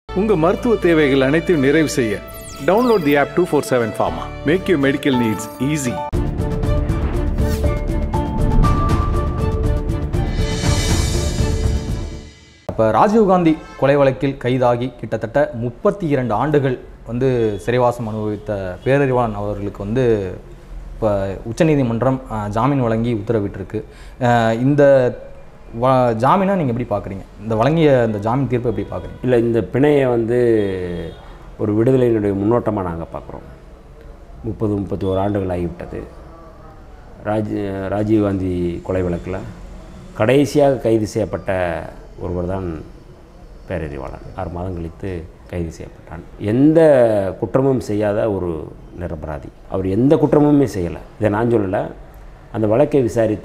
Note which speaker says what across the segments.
Speaker 1: உங்க மருத்துவ தேவைகள் அனைத்தையும் நிறைவு செய்ய download the app two four seven pharma make you medical needs easy
Speaker 2: இப்போ ராஜீவ்காந்தி கொலை வழக்கில் கைதாகி கிட்டத்தட்ட முப்பத்தி இரண்டு ஆண்டுகள் வந்து சிறைவாசம் அனுபவித்த பேரறிவாளன் அவர்களுக்கு வந்து இப்போ உச்சநீதிமன்றம் அஹ், ஜாமீன் வழங்கி உத்தரவிட்டிருக்கு அஹ், இந்த வ ஜாமீனை நீங்கள் எப்படி பார்க்குறீங்க இந்த வழங்கிய இந்த ஜாமீன் தீர்ப்பை எப்படி பார்க்குறீங்க
Speaker 3: இல்லை இந்த பிணையை வந்து ஒரு விடுதலையினுடைய முன்னோட்டமாக நாங்கள் பார்க்குறோம் முப்பது முப்பத்தி ஓரு ஆண்டுகள் ஆகிவிட்டது ராஜ் ராஜீவ்காந்தி கொலை வழக்கில் கடைசியாக கைது செய்யப்பட்ட ஒருவர் தான் பேரறிவாளன் ஆறு மாதம் கழித்து கைது செய்யப்பட்டான் எந்த குற்றமும் செய்யாத ஒரு நிரபராதி அவர் எந்த குற்றமுமே செய்யலை இதை நான் சொல்லலை அந்த வழக்கை விசாரித்த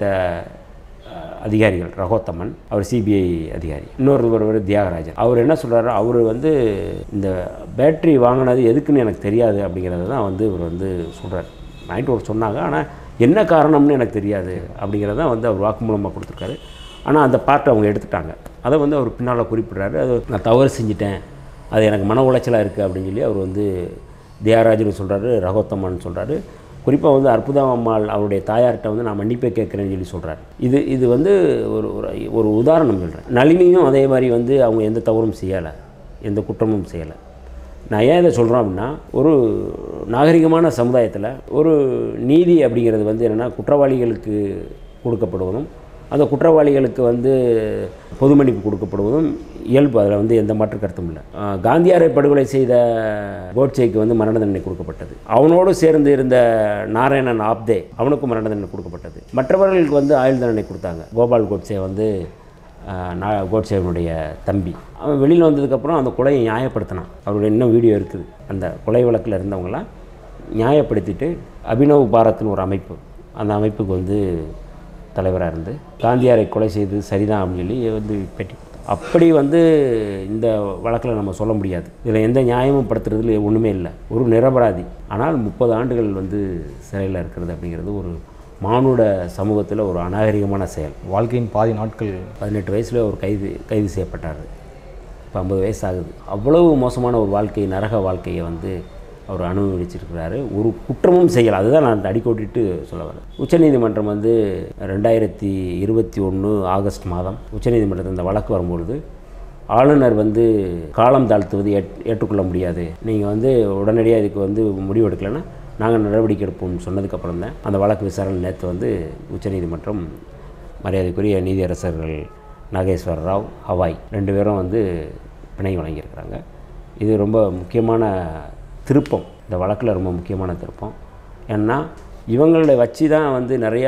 Speaker 3: அஹ், அதிகாரிகள் ரகோத்தமன் அவர் சிபிஐ அதிகாரி இன்னொருவர் தியாகராஜன் அவர் என்ன சொல்றாரு அவர் வந்து இந்த பேட்டரி வாங்கினது எதுக்குன்னு எனக்கு தெரியாது அப்படிங்கிறத தான் வந்து இவர் வந்து சொல்கிறார் நைட்டு ஒரு சொன்னாங்க ஆனால் என்ன காரணம்னு எனக்கு தெரியாது அப்படிங்கிறத தான் வந்து அவர் வாக்குமூலமாக கொடுத்துருக்காரு ஆனால் அந்த பார்ட்டை அவங்க எடுத்துட்டாங்க அதை வந்து அவர் பின்னால் குறிப்பிட்றாரு அது நான் தவறு செஞ்சிட்டேன் அது எனக்கு மன உளைச்சலாக இருக்குது அப்படின்னு சொல்லி அவர் வந்து தியாகராஜன் சொல்கிறாரு ரகோத்தமன் சொல்கிறாரு குறிப்பாக வந்து அற்புதம் அம்மாள் அவருடைய தாயார்கிட்ட வந்து நான் மன்னிப்பை கேட்குறேன்னு சொல்லி சொல்கிறார் இது இது வந்து ஒரு ஒரு ஒரு உதாரணம் சொல்கிறேன் நளினியும் அதே மாதிரி வந்து அவங்க எந்த தவறும் செய்யலை எந்த குற்றமும் செய்யலை நான் ஏன் இதை சொல்கிறோம் அப்படின்னா ஒரு நாகரிகமான சமுதாயத்தில் ஒரு நீதி அப்படிங்கிறது வந்து என்னென்னா குற்றவாளிகளுக்கு கொடுக்கப்படுவதும் அந்த குற்றவாளிகளுக்கு வந்து பொது மன்னிப்பு கொடுக்கப்படுவதும் இயல்பு அதில் வந்து எந்த மாற்று கருத்தும் இல்லை ஆஹ் காந்தியாரை படுகொலை செய்த கோட்சேக்கு வந்து மரண தண்டனை கொடுக்கப்பட்டது அவனோடு சேர்ந்து இருந்த நாராயணன் ஆப்தே அவனுக்கும் மரண தண்டனை கொடுக்கப்பட்டது மற்றவர்களுக்கு வந்து ஆயுள் தண்டனை கொடுத்தாங்க கோபால் கோட்சே வந்து ஆஹ் நா கோட்சேவனுடைய தம்பி அவன் வெளியில் வந்ததுக்கப்புறம் அந்த கொலையை நியாயப்படுத்தினான் அவருடைய இன்னும் வீடியோ இருக்குது அந்த கொலை வழக்கில் இருந்தவங்களாம் நியாயப்படுத்திட்டு அபினவ் பாரத்னு ஒரு அமைப்பு அந்த அமைப்புக்கு வந்து தலைவராக இருந்து காந்தியாரை கொலை செய்தது சரிதான் அப்படின்னு சொல்லி வந்து பேட்டி கொடுத்தார். அப்படி வந்து இந்த வழக்கில் நம்ம சொல்ல முடியாது இதில் எந்த நியாயமும் படுத்துறதுல ஒன்றுமே இல்லை ஒரு நிரபராதி ஆனால் முப்பது ஆண்டுகள் வந்து சிறையில் இருக்கிறது அப்படிங்கிறது ஒரு மானுட சமூகத்தில் ஒரு அநாகரிகமான செயல்
Speaker 2: வாழ்க்கையின் பாதி நாட்கள்
Speaker 3: பதினெட்டு வயசில் அவர் கைது கைது செய்யப்பட்டார் இப்போ ஐம்பது வயசு ஆகுது அவ்வளவு மோசமான ஒரு வாழ்க்கை நரக வாழ்க்கையை வந்து அவர் அனுபவிச்சிருக்கிறாரு ஒரு குற்றமும் செய்யலை அதுதான் நான் அடிக்கோட்டிட்டு சொல்ல வரேன் உச்சநீதிமன்றம் வந்து ரெண்டாயிரத்தி இருபத்தி ஒன்று ஆகஸ்ட் மாதம் உச்சநீதிமன்றத்தில் இந்த வழக்கு வரும்பொழுது ஆளுநர் வந்து காலம் தாழ்த்துவது ஏற் ஏற்றுக்கொள்ள முடியாது நீங்கள் வந்து உடனடியாக இதுக்கு வந்து முடிவு எடுக்கலைன்னா நாங்கள் நடவடிக்கை எடுப்போம்னு சொன்னதுக்கப்புறம் தான் அந்த வழக்கு விசாரணை நேற்று வந்து உச்சநீதிமன்றம் மரியாதைக்குரிய நீதியரசர்கள் நாகேஸ்வர ராவ் ஹவாய் ரெண்டு பேரும் வந்து பிணை வழங்கியிருக்கிறாங்க இது ரொம்ப முக்கியமான திருப்பம் இந்த வழக்கில் ரொம்ப முக்கியமான திருப்பம் ஏன்னா இவங்களை வச்சு தான் வந்து நிறையா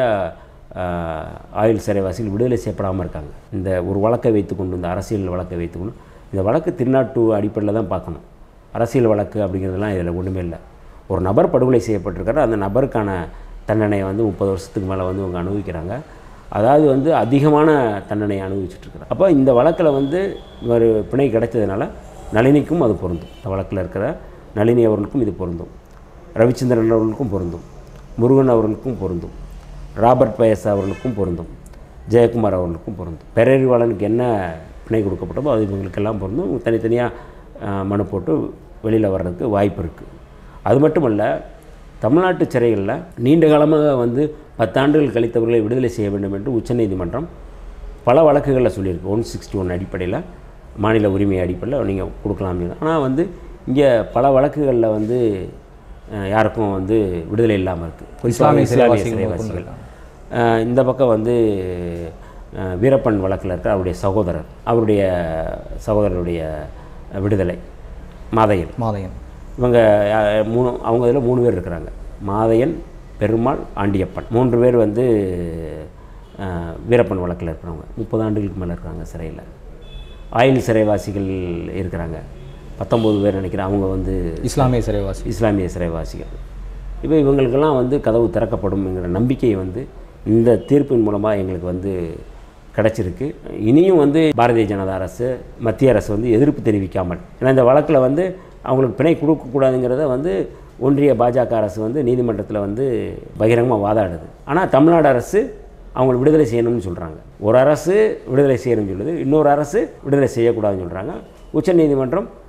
Speaker 3: ஆஹ், ஆயுள் சிறைவாசிகள் விடுதலை செய்யப்படாமல் இருக்காங்க இந்த ஒரு வழக்கை வைத்துக்கொண்டு இந்த அரசியல் வழக்கை வைத்துக்கொண்டு இந்த வழக்கு திருநாட்டு அடிப்படையில் தான் பார்க்கணும் அரசியல் வழக்கு அப்படிங்கிறதுலாம் இதில் ஒன்றுமே இல்லை ஒரு நபர் படுகொலை செய்யப்பட்டிருக்காரு அந்த நபருக்கான தண்டனையை வந்து முப்பது வருஷத்துக்கு மேலே வந்து இவங்க அனுபவிக்கிறாங்க அதாவது வந்து அதிகமான தண்டனையை அனுபவிச்சுட்ருக்கிறார் அப்போ இந்த வழக்கில் வந்து ஒரு பிணை கிடைச்சதுனால நளினிக்கும் அது பொருந்தும் இந்த வழக்கில் இருக்கிற நளினி அவர்களுக்கும் இது பொருந்தும் ரவிச்சந்திரன் அவர்களுக்கும் பொருந்தும் முருகன் அவர்களுக்கும் பொருந்தும் ராபர்ட் பயஸ் அவர்களுக்கும் பொருந்தும் ஜெயக்குமார் அவர்களுக்கும் பொருந்தும் பேரறிவாளனுக்கு என்ன பிணை கொடுக்கப்பட்டதோ அது இவங்களுக்கெல்லாம் பொருந்தும் இவங்க தனித்தனியாக மனு போட்டு வெளியில் வர்றதுக்கு வாய்ப்பு இருக்குது அது மட்டுமல்ல தமிழ்நாட்டு சிறைகளில் நீண்ட காலமாக வந்து பத்தாண்டுகள் கழித்தவர்களை விடுதலை செய்ய வேண்டும் என்று உச்சநீதிமன்றம் பல வழக்குகளில் சொல்லியிருக்கு ஒன் சிக்ஸ்டி ஒன் அடிப்படையில் மாநில உரிமை அடிப்படையில் நீங்கள் கொடுக்கலாம் ஆனால் வந்து இங்கே பல வழக்குகளில் வந்து அஹ், யாருக்கும் வந்து விடுதலை இல்லாமல் இருக்குது
Speaker 2: இஸ்லாமிய சிறைவாசிகள்
Speaker 3: சிறைவாசிகள் அஹ், இந்த பக்கம் வந்து அஹ், வீரப்பன் வழக்கில் இருக்க அவருடைய சகோதரர் அவருடைய சகோதரருடைய விடுதலை மாதையன்
Speaker 2: மாதையன்
Speaker 3: இவங்க யா- மூணு அவங்க இதில் மூணு பேர் இருக்கிறாங்க மாதையன் பெருமாள் ஆண்டியப்பன் மூன்று பேர் வந்து அஹ், வீரப்பன் வழக்கில் இருக்கிறவங்க முப்பது ஆண்டுகளுக்கு மேலே இருக்கிறாங்க சிறையில் ஆயுள் சிறைவாசிகள் இருக்கிறாங்க பத்தொம்போது பேர் நினைக்கிறேன் அவங்க வந்து
Speaker 2: இஸ்லாமிய சிறைவாசி
Speaker 3: இஸ்லாமிய சிறைவாசிகள் இப்போ இவங்களுக்கெல்லாம் வந்து கதவு திறக்கப்படும்ங்கிற நம்பிக்கை வந்து இந்த தீர்ப்பின் மூலமாக எங்களுக்கு வந்து கிடச்சிருக்கு இனியும் வந்து பாரதிய ஜனதா அரசு மத்திய அரசு வந்து எதிர்ப்பு தெரிவிக்காமல் ஏன்னா இந்த வழக்கில் வந்து அவங்களுக்கு பிணை கொடுக்கக்கூடாதுங்கிறத வந்து ஒன்றிய பாஜக அரசு வந்து நீதிமன்றத்தில் வந்து பகிரங்கமாக வாதாடுது ஆனால் தமிழ்நாடு அரசு அவங்களை விடுதலை செய்யணும்னு சொல்கிறாங்க ஒரு அரசு விடுதலை செய்யணும்னு சொல்லுது இன்னொரு அரசு விடுதலை செய்யக்கூடாதுன்னு சொல்கிறாங்க உச்சநீதிமன்றம்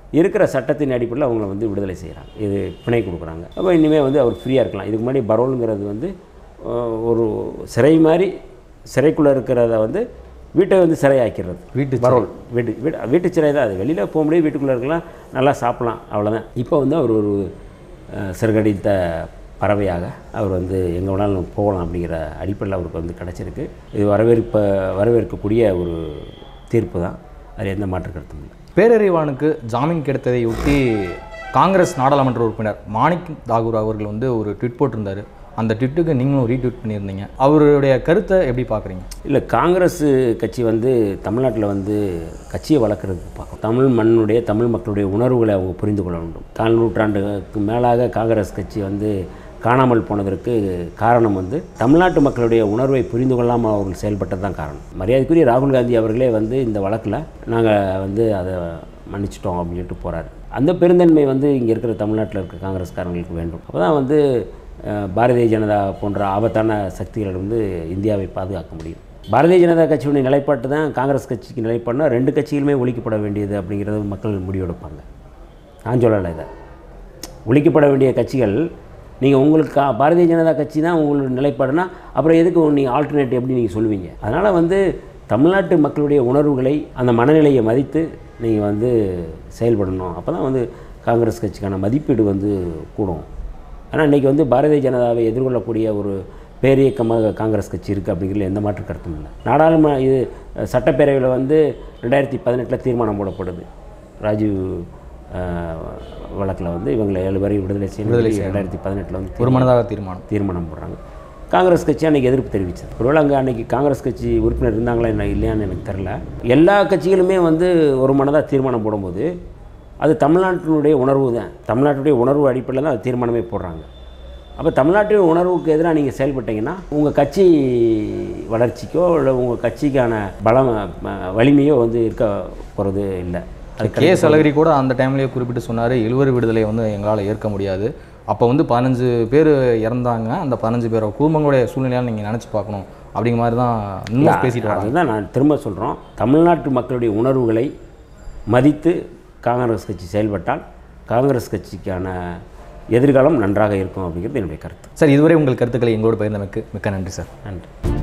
Speaker 3: இருக்கிற சட்டத்தின் அடிப்படையில் அவங்கள வந்து விடுதலை செய்கிறாங்க இது பிணை கொடுக்குறாங்க அப்போ இனிமேல் வந்து அவர் ஃப்ரீயாக இருக்கலாம் இதுக்கு முன்னாடி பரோலுங்கிறது வந்து அஹ், ஒரு சிறை மாதிரி சிறைக்குள்ளே இருக்கிறத வந்து வீட்டை வந்து சிறையாக்கிறது
Speaker 2: வீட்டு
Speaker 3: பரோல் வீட்டு வீட்டு வீட்டு சிறை தான் அது வெளியில் போக முடியாது வீட்டுக்குள்ளே இருக்கலாம் நல்லா சாப்பிடலாம் அவ்வளோதான் இப்போ வந்து அவர் ஒரு அஹ், சிறகடித்த பறவையாக அவர் வந்து எங்கே வேணாலும் போகலாம் அப்படிங்கிற அடிப்படையில் அவருக்கு வந்து கிடச்சிருக்கு இது வரவேற்ப வரவேற்கக்கூடிய ஒரு தீர்ப்பு தான் அது எந்த மாற்று கருத்தும் இல்லை
Speaker 2: பேரறிவாளனுக்கு ஜாமீன் கிடைத்ததை ஒட்டி காங்கிரஸ் நாடாளுமன்ற உறுப்பினர் மாணிக் தாகூர் அவர்கள் வந்து ஒரு ட்விட் போட்டிருந்தாரு அந்த ட்விட்டுக்கு நீங்களும் ரீட்வீட் பண்ணியிருந்தீங்க அவருடைய கருத்தை எப்படி பார்க்குறீங்க
Speaker 3: இல்லை காங்கிரஸ் கட்சி வந்து தமிழ்நாட்டில் வந்து கட்சியை வளர்க்குறதுக்கு பார்க்கும் தமிழ் மண்ணுடைய தமிழ் மக்களுடைய உணர்வுகளை அவங்க புரிந்து கொள்ள வேண்டும் கால் நூற்றாண்டுக்கு மேலாக காங்கிரஸ் கட்சி வந்து காணாமல் போனதற்கு காரணம் வந்து தமிழ்நாட்டு மக்களுடைய உணர்வை புரிந்து கொள்ளாமல் அவர்கள் செயல்பட்டது தான் காரணம் மரியாதைக்குரிய ராகுல் காந்தி அவர்களே வந்து இந்த வழக்கில் நாங்கள் வந்து அதை மன்னிச்சிட்டோம் அப்படின்னு சொல்லிட்டு போகிறாரு அந்த பெருந்தன்மை வந்து இங்கே இருக்கிற தமிழ்நாட்டில் இருக்கிற காங்கிரஸ்காரங்களுக்கு வேண்டும் அப்போ தான் வந்து அஹ், பாரதிய ஜனதா போன்ற ஆபத்தான சக்திகளிலிருந்து இந்தியாவை பாதுகாக்க முடியும் பாரதிய ஜனதா கட்சியுடைய நிலைப்பாட்டு தான் காங்கிரஸ் கட்சிக்கு நிலைப்பாடுனா ரெண்டு கட்சிகளுமே ஒழிக்கப்பட வேண்டியது அப்படிங்கிறது மக்கள் முடிவெடுப்பாங்க நான் சொல்லலை இதை ஒழிக்கப்பட வேண்டிய கட்சிகள் நீங்கள் உங்களுக்கு கா- பாரதிய ஜனதா கட்சி தான் உங்களுக்கு நிலைப்பாடுனா அப்புறம் எதுக்கு நீங்கள் ஆல்டர்னேட் எப்படி நீங்கள் சொல்லுவீங்க அதனால் வந்து தமிழ்நாட்டு மக்களுடைய உணர்வுகளை அந்த மனநிலையை மதித்து நீங்கள் வந்து செயல்படணும் அப்போ தான் வந்து காங்கிரஸ் கட்சிக்கான மதிப்பீடு வந்து கூடும் ஆனால் இன்றைக்கி வந்து பாரதிய ஜனதாவை எதிர்கொள்ளக்கூடிய ஒரு பேரியக்கமாக காங்கிரஸ் கட்சி இருக்குது அப்படிங்கிறதுல எந்த மாற்று கருத்தும் இல்லை நாடாளுமன்ற இது சட்டப்பேரவையில் வந்து ரெண்டாயிரத்தி பதினெட்டில் தீர்மானம் போடப்படுது ராஜீவ் வழக்கில் வந்து இவங்களை ஏழு பேரை விடுதலை செய்யணும் ரெண்டாயிரத்தி பதினெட்டில் வந்து
Speaker 2: ஒரு மனதாக தீர்மானம்
Speaker 3: தீர்மானம் போடுறாங்க காங்கிரஸ் கட்சி அன்றைக்கி எதிர்ப்பு தெரிவித்தது ஒருவேளை அங்கே அன்றைக்கி காங்கிரஸ் கட்சி உறுப்பினர் இருந்தாங்களா என்ன இல்லையான்னு எனக்கு தெரில எல்லா கட்சிகளுமே வந்து ஒரு மனதாக தீர்மானம் போடும்போது அது தமிழ்நாட்டினுடைய உணர்வு தான் தமிழ்நாட்டுடைய உணர்வு அடிப்படையில் தான் அது தீர்மானமே போடுறாங்க அப்போ தமிழ்நாட்டின் உணர்வுக்கு எதிராக நீங்கள் செயல்பட்டீங்கன்னா உங்கள் கட்சி வளர்ச்சிக்கோ இல்லை உங்கள் கட்சிக்கான பலம் அஹ், வலிமையோ வந்து இருக்க போகிறது இல்லை அது
Speaker 2: கே எஸ் அழகிரி கூட அந்த டைம்லேயே குறிப்பிட்டு சொன்னார் எழுவர் விடுதலை வந்து எங்களால் ஏற்க முடியாது அப்போ வந்து பதினஞ்சு பேர் இறந்தாங்க அந்த பதினஞ்சு பேரோட குடும்பங்களுடைய சூழ்நிலையால் நீங்கள் நினச்சி பார்க்கணும் அப்படிங்கிற மாதிரி தான் இன்னும் பேசிட்டு வராங்க
Speaker 3: அதுதான் நான் திரும்ப சொல்கிறோம் தமிழ்நாட்டு மக்களுடைய உணர்வுகளை மதித்து காங்கிரஸ் கட்சி செயல்பட்டால் காங்கிரஸ் கட்சிக்கான எதிர்காலம் நன்றாக இருக்கும் அப்படிங்கிறது என்னுடைய கருத்து
Speaker 2: சார் இதுவரை உங்கள் கருத்துக்களை எங்களோடு பகிர்ந்தமைக்கு மிக்க நன்றி சார்
Speaker 3: நன்றி